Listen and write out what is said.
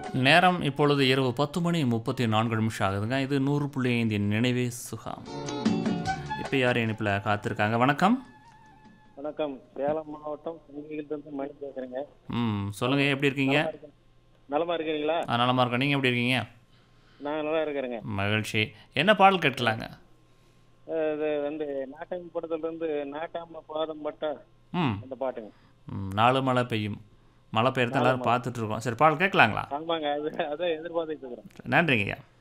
நேரம் இப்பொழுது இரவு பத்து மணி முப்பத்தி நான்கு நிமிஷம் ஆகுதுங்க இது நூறு புள்ளி ஐந்து நினைவே சுகம் இப்போ யார் இணைப்பில் காத்திருக்காங்க வணக்கம் வணக்கம் சேலம் மாவட்டம் சங்கிலிருந்து மணி பேசுறேங்க ம் சொல்லுங்கள் எப்படி இருக்கீங்க நலமா இருக்கிறீங்களா ஆ, நலமா இருக்கோம் நீங்கள் எப்படி இருக்கீங்க நான் நல்லா இருக்கிறேங்க மகிழ்ச்சி என்ன பாடல் கேட்கலாங்க அஹ் இது வந்து நாட்டாம படத்துல இருந்து நாட்டாம பாதம் பட்டா ம் அந்த பாட்டுங்க ம், நாலு மழை பெய்யும் மழை பெய்யறது எல்லாரும் பார்த்துட்டு இருக்கோம் சரி பாடல் கேட்கலாங்களா ஆமாங்க அது அதான் எதிர்பார்த்துட்டு இருக்கிறேன் நன்றிங்கய்யா